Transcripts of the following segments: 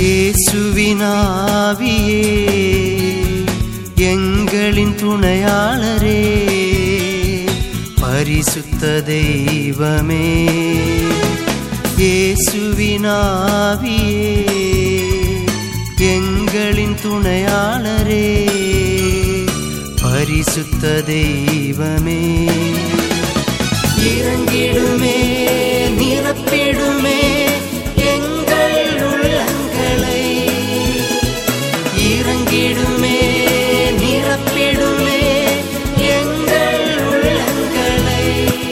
இயேசுவினாவியே எங்களின் துணையாளரே பரிசுத்த தெய்வமே இயேசுவினாவியே எங்களின் துணையாளரே பரிசுத்த தெய்வமே இறங்கிடுமே நிரப்பிடுமே எங்கள் உள்ளங்களை இறங்கிடுமே நிரப்பிடுமே எங்கள் உள்ளங்களை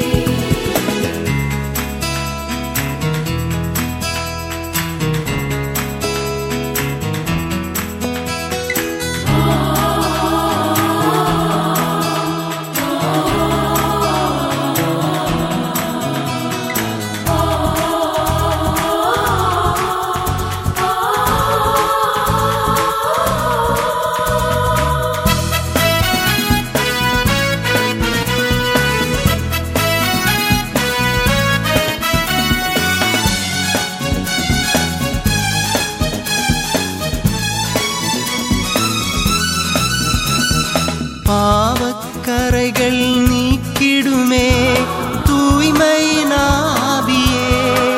பாவக்கரைகள் நீக்கிடுமே தூய்மை நாவியே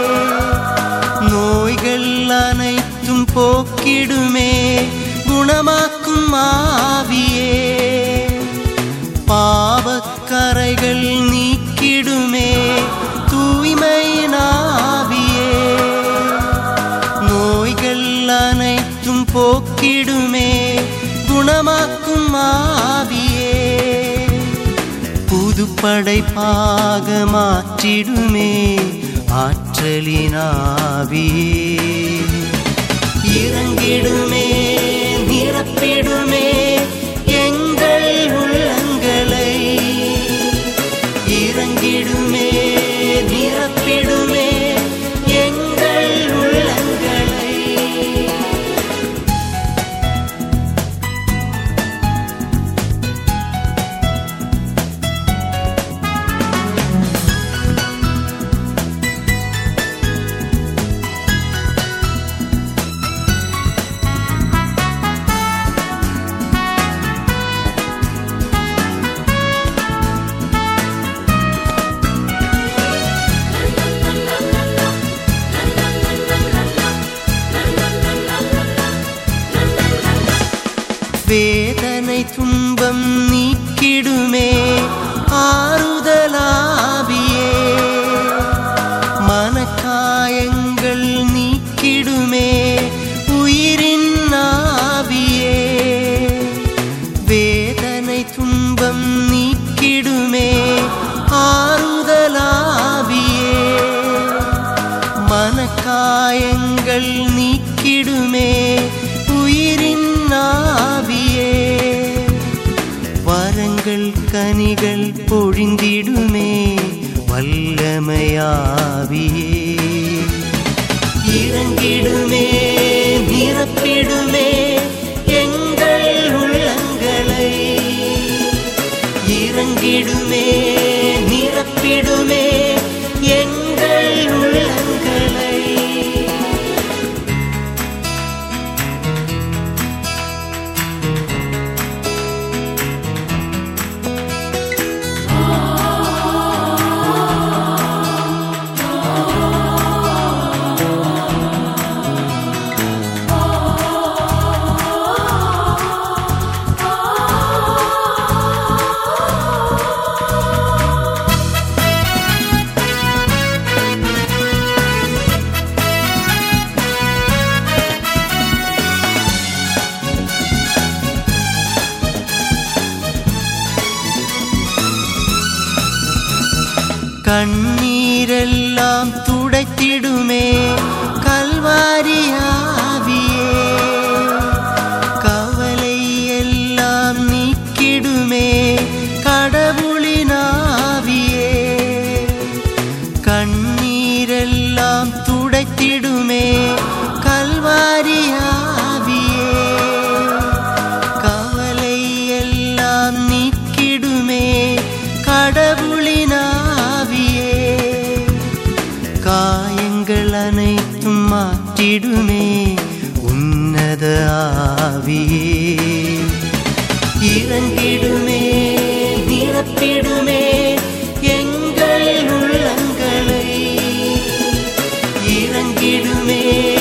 நோய்கள் அனைத்தும் போக்கிடுமே குணமாக்கும் ஆவியே பாவக்கரைகள் நீக்கிடுமே தூய்மை நாவியே நோய்கள் அனைத்தும் போக்கிடுமே குணமாக்கும் ஆவியே புது படைப்பாக மாற்றிடுமே ஆற்றலின் ஆவியே இறங்கிடுமே நிரப்பிடுமே எங்கள் உள்ளங்களை இறங்கிடுமே நிரப்பிடுமே எங்கள் உள்ளங்களை வேதனை துன்பம் நீக்கிடுமே ஆறுதலாவியே மனக்காயங்கள் நீக்கிடுமே உயிரின் ஆவியே வேதனை துன்பம் நீக்கிடுமே ஆறுதலாவியே மனக்காயங்கள் நீக்கிடுமே உயிரின் ஆவியே வரங்கள் கனிகள் பொழிந்திடுமே வல்லமையாவியே இறங்கிடுமே நிரப்பிடுமே எங்கள் உள்ளங்களை இறங்கிடுமே நிரப்பிடுமே எங்கள் உள்ளங்களை கண்ணீரெல்லாம் துடைத்திடுமே கல்வாரியாவியே கவலை எல்லாம் நீக்கிடுமே கடவுளினாவியே கண்ணீரெல்லாம் துடைத்திடுமே கல்வாரியாவியே கவலை எல்லாம் நீக்கிடுமே கடவுளினாவியே காயங்கள் அனைத்தும் மாற்றிடுமே பரிசுத்த ஆவியே இறங்கிடுமே நிரப்பிடுமே எங்கள் உள்ளங்களை இறங்கிடுமே